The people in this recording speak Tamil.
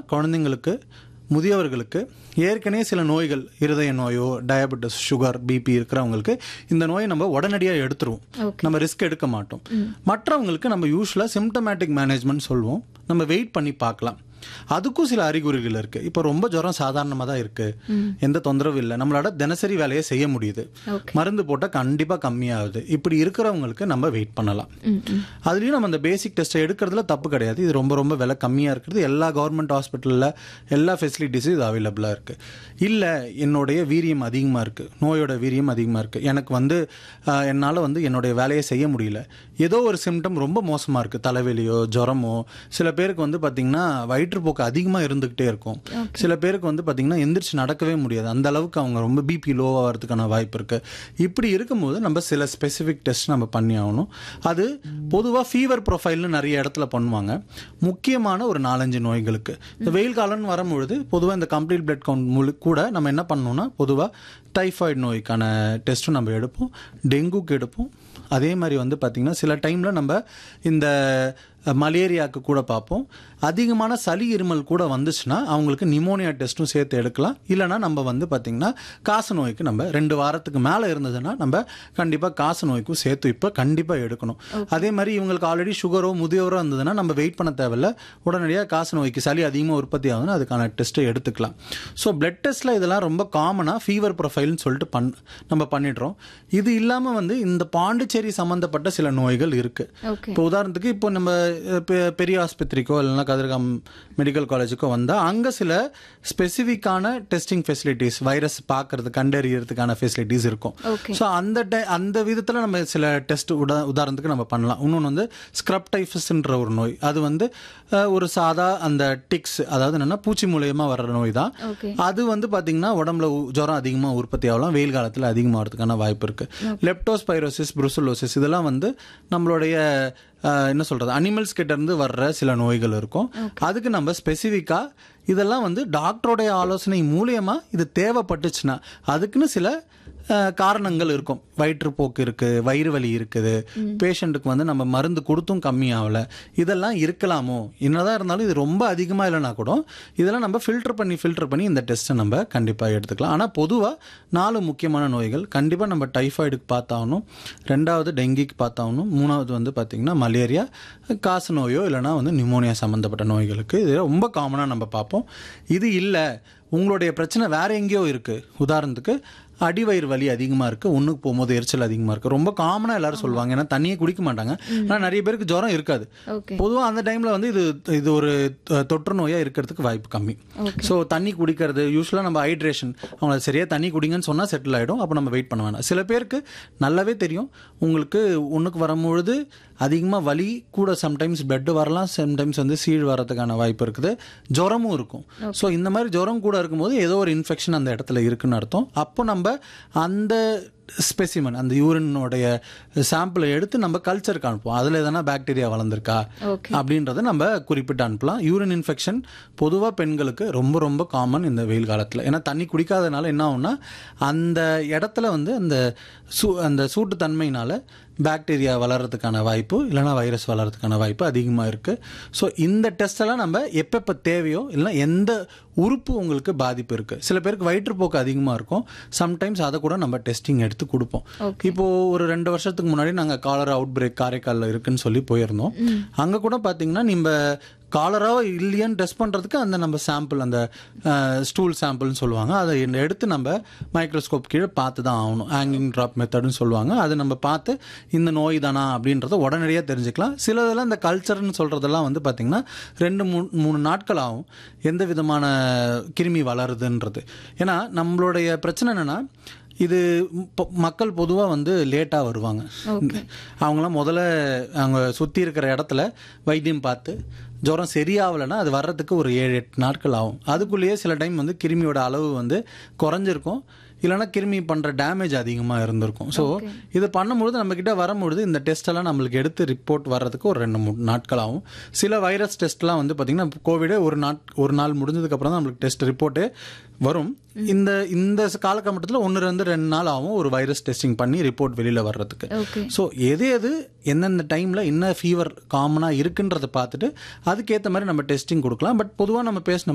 குழந்தைங்களுக்கு முதியவர்களுக்கு ஏற்கனவே சில நோய்கள் இருதய நோயோ டயபெட்டிஸ் சுகர் பிபி இருக்கிறவங்களுக்கு இந்த நோயை நம்ம உடனடியாக எடுத்துருவோம் Okay. நம்ம ரிஸ்க் எடுக்க மாட்டோம் மற்றவங்களுக்கு நம்ம யூஸ்வலாக சிம்டமேட்டிக் மேனேஜ்மெண்ட் சொல்லுவோம் நம்ம வெயிட் பண்ணி பார்க்கலாம் அதுக்கும் சில அறிகுறிகள் இருக்கு இப்போ ரொம்ப ஜுரம் சாதாரணமாக தான் இருக்கு எந்த தொந்தரவும் இல்லை நம்மளோட தினசரி வேலையை செய்ய முடியுது Okay. மருந்து போட்டால் கண்டிப்பாக கம்மியாகுது இப்படி இருக்கிறவங்களுக்கு நம்ம வெயிட் பண்ணலாம் ம், ம். அதுலேயும் நம்ம அந்த பேசிக் டெஸ்ட்டை எடுக்கிறதுல தப்பு கிடையாது இது ரொம்ப ரொம்ப விலை கம்மியாக இருக்கிறது எல்லா கவர்மெண்ட் ஹாஸ்பிட்டலில் எல்லா ஃபெசிலிட்டிஸும் இது அவைலபிளாக இருக்குது இல்லை என்னுடைய வீரியம் அதிகமாக இருக்குது நோயோட வீரியம் அதிகமாக இருக்குது எனக்கு வந்து என்னால் வந்து என்னுடைய வேலையை செய்ய முடியல ஏதோ ஒரு சிம்டம் ரொம்ப மோசமாக இருக்குது தலைவலியோ ஜுரமோ சில பேருக்கு வந்து பார்த்திங்கன்னா வயிற்றுப்போக்கு அதிகமாக இருந்துக்கிட்டே இருக்கும் சில பேருக்கு வந்து பார்த்திங்கன்னா எந்திரிச்சு நடக்கவே முடியாது அந்த அளவுக்கு அவங்க ரொம்ப பிபி லோவாக வரதுக்கான வாய்ப்பு இருக்குது இப்படி இருக்கும்போது நம்ம சில ஸ்பெசிஃபிக் டெஸ்ட் நம்ம பண்ணி ஆகணும் அது பொதுவாக ஃபீவர் ப்ரொஃபைல்னு நிறைய இடத்துல பண்ணுவாங்க முக்கியமான ஒரு நாலஞ்சு நோய்களுக்கு இந்த வெயில் காலம்னு வரும்பொழுது பொதுவாக இந்த கம்ப்ளீட் பிளட் கவுண்ட் முழு கூட நம்ம என்ன பண்ணணும்னா பொதுவாக டைஃபாய்டு நோய்க்கான டெஸ்ட்டும் நம்ம எடுப்போம் டெங்குக்கு எடுப்போம் அதே மாதிரி வந்து பார்த்திங்கன்னா சில டைமில் நம்ம இந்த மலேரியாவுக்கு கூட பார்ப்போம் அதிகமான சளி இருமல் கூட வந்துச்சுன்னா அவங்களுக்கு நிமோனியா டெஸ்ட்டும் சேர்த்து எடுக்கலாம் இல்லைனா நம்ம வந்து பார்த்திங்கன்னா காச நோய்க்கு நம்ம ரெண்டு வாரத்துக்கு மேலே இருந்ததுன்னா நம்ம கண்டிப்பாக காச நோய்க்கும் சேர்த்து இப்போ கண்டிப்பாக எடுக்கணும் அதே மாதிரி இவங்களுக்கு ஆல்ரெடி சுகரோ முதியோரோ இருந்ததுன்னா நம்ம வெயிட் பண்ண தேவையில்ல உடனடியாக காச நோய்க்கு சளி அதிகமாக உற்பத்தி ஆகுதுன்னா அதுக்கான டெஸ்ட்டை எடுத்துக்கலாம் ஸோ பிளட் டெஸ்ட்டில் இதெல்லாம் ரொம்ப காமனாக ஃபீவர் ப்ரொஃபைல்னு சொல்லிட்டு பண் நம்ம பண்ணிடுறோம் இது இல்லாமல் வந்து இந்த பாண்டிச்சேரி சம்மந்தப்பட்ட சில நோய்கள் இருக்குது ஓகே இப்போ உதாரணத்துக்கு இப்போ நம்ம அஹ், பெ- பெரிய ஆஸ்பத்திரிக்கோ இல்லைன்னா கதிர்காம் மெடிக்கல் காலேஜுக்கோ வந்தால் அங்கே சில ஸ்பெசிஃபிக்கான டெஸ்டிங் ஃபெசிலிட்டிஸ் வைரஸ் பார்க்கறது கண்டறியறதுக்கான ஃபெசிலிட்டிஸ் இருக்கும் Okay. ஸோ அந்த டை அந்த விதத்தில் நம்ம சில டெஸ்ட் உடா உதாரணத்துக்கு நம்ம பண்ணலாம் இன்னொன்று வந்து ஸ்க்ரப் டைஃபஸ்ன்ற ஒரு நோய் அது வந்து அஹ், ஒரு சாதா அந்த டிக்ஸ் அதாவது என்னன்னா பூச்சி மூலியமா வர்ற நோய் தான் ஓகே அது வந்து பாத்தீங்கன்னா உடம்புல உ- ஜுரம் அதிகமாக உற்பத்தி ஆகலாம் வெயில் காலத்தில் அதிகமாகிறதுக்கான வாய்ப்பு இருக்கு லெப்டோஸ்பைரோசிஸ் புருசலோசிஸ் இதெல்லாம் வந்து நம்மளுடைய அஹ், என்ன சொல்றது அனிமல்ஸ் கிட்ட இருந்து வர்ற சில நோய்கள் இருக்கும் அதுக்கு நம்ம ஸ்பெசிஃபிக்கா இதெல்லாம் வந்து டாக்டருடைய ஆலோசனை மூலியமா இது தேவைப்பட்டுச்சுன்னா அதுக்குன்னு சில அஹ், காரணங்கள் இருக்கும் வயிற்றுப்போக்கு இருக்கு வயிறு வலி இருக்குது பேஷண்ட்டுக்கு வந்து நம்ம மருந்து கொடுத்தும் கம்மியாகல இதெல்லாம் இருக்கலாமோ என்னதான் இருந்தாலும் இது ரொம்ப அதிகமாக இல்லைனா கூட இதெல்லாம் நம்ம ஃபில்டர் பண்ணி ஃபில்டர் பண்ணி இந்த டெஸ்ட்டை நம்ம கண்டிப்பாக எடுத்துக்கலாம் ஆனால் பொதுவாக நாலு முக்கியமான நோய்கள் கண்டிப்பாக நம்ம டைஃபாய்டுக்கு பார்த்தாகணும் ரெண்டாவது டெங்கிக்கு பார்த்தாகணும் மூணாவது வந்து பார்த்திங்கன்னா மலேரியா காசு நோயோ இல்லைனா வந்து நிமோனியா சம்மந்தப்பட்ட நோய்களுக்கு இது ரொம்ப காமனாக நம்ம பார்ப்போம் இது இல்லை உங்களுடைய பிரச்சனை வேற எங்கேயோ இருக்குது உதாரணத்துக்கு அடிவயிறு வலி அதிகமாக இருக்குது ஒன்றுக்கு போகும்போது எரிச்சல் அதிகமாக இருக்குது ரொம்ப காமனாக எல்லாரும் சொல்லுவாங்க ஏன்னா தண்ணியே குடிக்க மாட்டாங்க ஆனால் நிறைய பேருக்கு ஜுரம் இருக்காது ஓகே பொதுவாக அந்த டைமில் வந்து இது இது ஒரு அஹ், தொற்று நோயாக இருக்கிறதுக்கு வாய்ப்பு கம்மி ஸோ தண்ணி குடிக்கிறது யூஸ்வலாக நம்ம ஹைட்ரேஷன் அவங்க சரியாக தண்ணி குடிங்கன்னு சொன்னால் செட்டில் ஆகிடும் அப்போ நம்ம வெயிட் பண்ண வேணாம் சில பேருக்கு நல்லாவே தெரியும் உங்களுக்கு ஒன்றுக்கு வரும்பொழுது அதிகமாக வலி கூட சம்டைம்ஸ் பெட் வரலாம் சம்டைம்ஸ் வந்து சீழ் வரதுக்கான வாய்ப்பு இருக்குது ஜுரமும் இருக்கும் ஸோ இந்த மாதிரி ஜுரம் கூட இருக்கும்போது ஏதோ ஒரு இன்ஃபெக்ஷன் அந்த இடத்துல இருக்குன்னு அர்த்தம் அப்போ நம்ம அந்த ஸ்பெசிமன் அந்த யூரினுடைய சாம்பிளை எடுத்து நம்ம கல்ச்சருக்கு அனுப்புவோம் அதில் எதனா பாக்டீரியா வளர்ந்துருக்கா ஓகே அப்படின்றத நம்ம குறிப்பிட்டு அனுப்பலாம் யூரின் இன்ஃபெக்ஷன் பொதுவாக பெண்களுக்கு ரொம்ப ரொம்ப காமன் இந்த வெயில் காலத்தில் ஏன்னா தண்ணி குடிக்காதனால என்ன ஆகும்னா அந்த இடத்துல வந்து அந்த சூ அந்த சூட்டுத்தன்மையினால பாக்டீரியா வளர்கிறதுக்கான வாய்ப்பு இல்லைனா வைரஸ் வளர்கிறதுக்கான வாய்ப்பு அதிகமாக இருக்குது ஸோ இந்த டெஸ்டெல்லாம் நம்ம எப்பப்போ தேவையோ இல்லைனா எந்த உறுப்பு உங்களுக்கு பாதிப்பு இருக்குது சில பேருக்கு வயிற்றுப்போக்கு அதிகமாக இருக்கும் சம்டைம்ஸ் அதை கூட நம்ம டெஸ்டிங் எடுத்து கொடுப்போம் இப்போ ஒரு ரெண்டு வருஷத்துக்கு முன்னாடி நாங்கள் காலரா அவுட் பிரேக் காரைக்காலில் இருக்குன்னு சொல்லி போயிருந்தோம் அங்கே கூட பார்த்தீங்கன்னா நம்ம காலராவோ இல்லையான்னு டெஸ்ட் பண்ணுறதுக்கு அந்த நம்ம சாம்பிள் அந்த ஸ்டூல் சாம்பிள்னு சொல்லுவாங்க அதை எடுத்து நம்ம மைக்ரோஸ்கோப் கீழே பார்த்து தான் ஆகணும் ஹேங்கிங் ட்ராப் மெத்தட்னு சொல்லுவாங்க அதை நம்ம பார்த்து இந்த நோய் தானா அப்படின்றத உடனடியாக தெரிஞ்சுக்கலாம் சிலதெல்லாம் இந்த கல்ச்சர்னு சொல்கிறதெல்லாம் வந்து பார்த்திங்கன்னா ரெண்டு மூணு மூணு நாட்கள் ஆகும் எந்த விதமான கிருமி வளருதுன்றது ஏன்னா நம்மளுடைய பிரச்சனை என்னென்னா இது பொ- மக்கள் பொதுவாக வந்து லேட்டாக வருவாங்க அவங்களாம் முதல்ல அவங்க சுற்றி இருக்கிற இடத்துல வைத்தியம் பார்த்து ஜுரம் சரியாகலைன்னா அது வர்றதுக்கு ஒரு ஏழு எட்டு நாட்கள் ஆகும் அதுக்குள்ளேயே சில டைம் வந்து கிருமியோட அளவு வந்து குறைஞ்சிருக்கும் இல்லைன்னா கிருமி பண்ணுற டேமேஜ் அதிகமாக இருந்திருக்கும் ஸோ இது பண்ணும்பொழுது நம்மக்கிட்ட வரும்பொழுது இந்த டெஸ்ட் எல்லாம் நம்மளுக்கு எடுத்து ரிப்போர்ட் வர்றதுக்கு ஒரு ரெண்டு மூணு நாட்கள் ஆகும் சில வைரஸ் டெஸ்ட்லாம் வந்து பார்த்திங்கன்னா கோவிடே ஒரு நாட் ஒரு நாள் முடிஞ்சதுக்கப்புறம் தான் நம்மளுக்கு டெஸ்ட் ரிப்போர்ட்டே வரும் இந்த இந்த காலகட்டத்தில் ஒன்று ரெண்டு ரெண்டு நாள் ஆகும் ஒரு வைரஸ் டெஸ்டிங் பண்ணி ரிப்போர்ட் வெளியில் வர்றதுக்கு ஓகே ஸோ எது எது எந்தெந்த டைமில் என்ன ஃபீவர் காமனாக இருக்குன்றதை பார்த்துட்டு அதுக்கேற்ற மாதிரி நம்ம டெஸ்டிங் கொடுக்கலாம் பட் பொதுவாக நம்ம பேசின